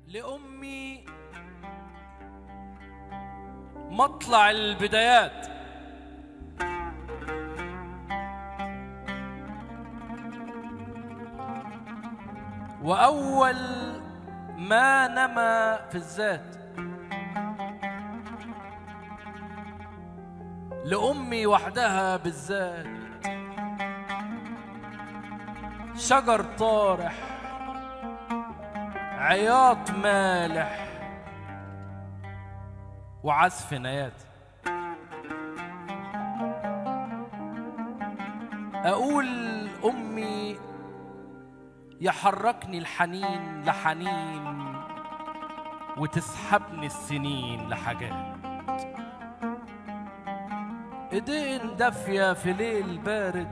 لأمي مطلع البدايات وأول ما نما في الذات لأمي وحدها بالذات شجر طارح عياط مالح وعزف نيات أقول أمي يحركني الحنين لحنين وتسحبني السنين لحاجات ايدين دافية في ليل بارد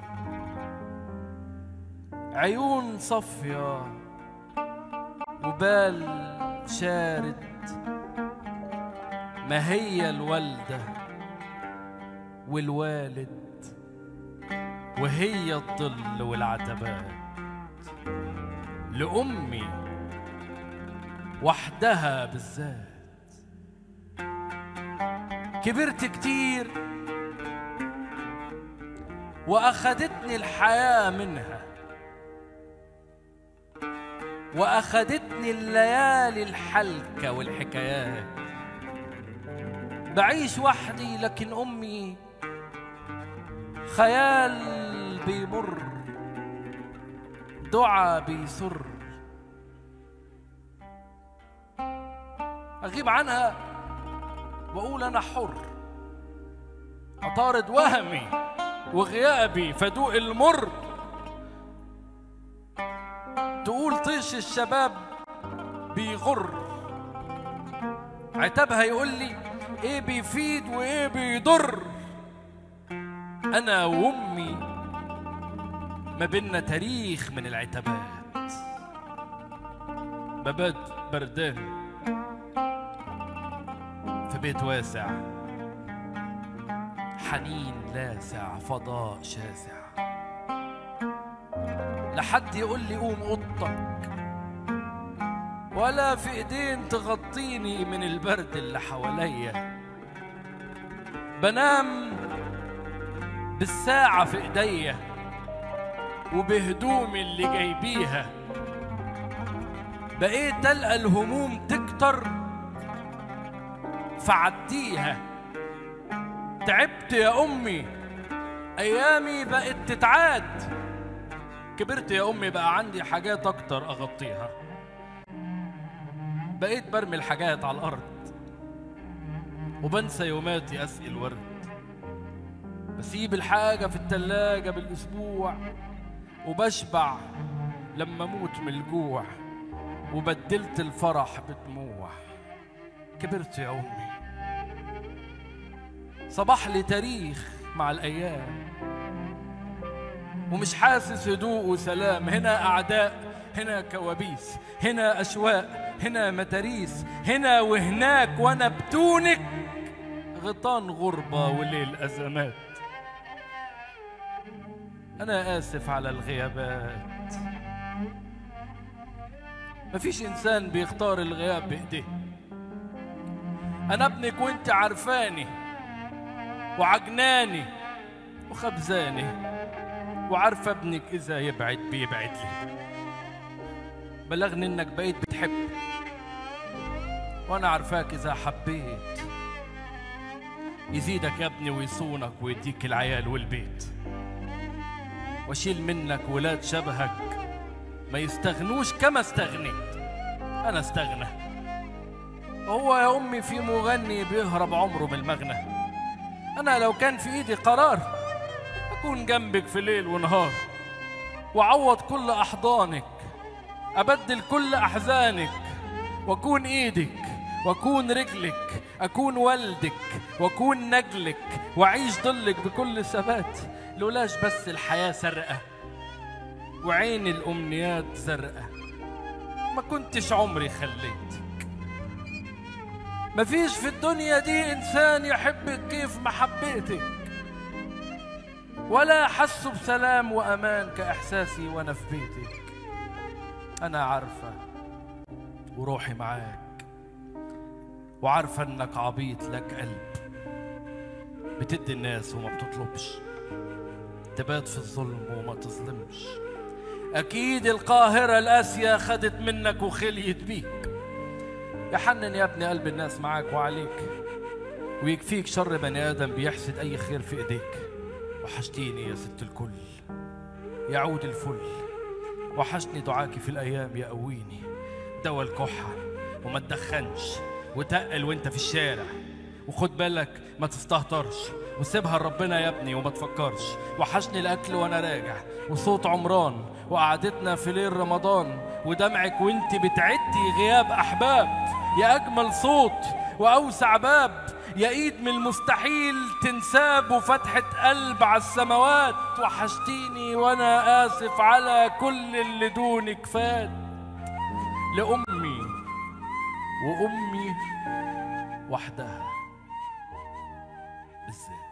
عيون صفية وبال شارد ما هي الوالدة والوالد وهي الظل والعتبات لأمي وحدها بالذات كبرت كتير واخدتني الحياه منها واخدتني الليالي الحلكه والحكايات بعيش وحدي لكن امي خيال بيمر دعاء بيسر اغيب عنها واقول انا حر اطارد وهمي وغيابي فدوق المر تقول طيش الشباب بيغر عتابها يقول لي ايه بيفيد وايه بيضر انا وامي ما بينا تاريخ من العتابات ببات بردان في بيت واسع حنين لاسع فضاء شاسع لحد يقول لي قوم اوضتك ولا في ايدين تغطيني من البرد اللي حواليا بنام بالساعة في ايديا وبهدومي اللي جايبيها بقيت القى الهموم تكتر فعديها تعبت يا امي ايامي بقت تتعاد كبرت يا امي بقى عندي حاجات اكتر اغطيها بقيت برمي الحاجات على الارض وبنسى يوماتي اسقي الورد بسيب الحاجه في التلاجه بالاسبوع وبشبع لما اموت من الجوع وبدلت الفرح بدموع كبرت يا امي صباح لي تاريخ مع الايام ومش حاسس هدوء وسلام هنا اعداء هنا كوابيس هنا اشواق هنا متاريس هنا وهناك وانا بدونك غطان غربة وليل أزمات أنا آسف على الغيابات مفيش إنسان بيختار الغياب بإيديه أنا ابنك وأنت عارفاني وعجناني وخبزاني وعارفة ابنك إذا يبعد بيبعد لي بلغني إنك بقيت بتحب وأنا عارفاك إذا حبيت يزيدك يا ابني ويصونك ويديك العيال والبيت واشيل منك ولاد شبهك ما يستغنوش كما استغنيت انا استغنى هو يا امي في مغني بيهرب عمره من المغنى انا لو كان في ايدي قرار اكون جنبك في ليل ونهار واعوض كل احضانك ابدل كل احزانك واكون ايدك واكون رجلك اكون والدك واكون نجلك واعيش ضلك بكل ثبات لولاش بس الحياه سرقه وعين الامنيات زرقاء ما كنتش عمري خليتك مفيش في الدنيا دي انسان يحبك كيف ما حبيتك ولا حس بسلام وامان كاحساسي وانا في بيتك انا عارفه وروحي معاك وعارفة انك عبيط لك قلب بتدي الناس وما بتطلبش تبات في الظلم وما تظلمش أكيد القاهرة القاسية خدت منك وخليت بيك يا حنن يا ابني قلب الناس معاك وعليك ويكفيك شر بني آدم بيحسد أي خير في إيديك وحشتيني يا ست الكل يعود الفل وحشني دعاكي في الأيام يقويني دوا الكحة وما تدخنش وتقل وانت في الشارع وخد بالك ما تستهترش وسيبها لربنا يا ابني وما تفكرش وحشني الاكل وانا راجع وصوت عمران وقعدتنا في ليل رمضان ودمعك وانت بتعدي غياب احباب يا اجمل صوت واوسع باب يا ايد من المستحيل تنساب وفتحة قلب على السماوات وحشتيني وانا اسف على كل اللي دونك فات لامي وامي وحدها بالذات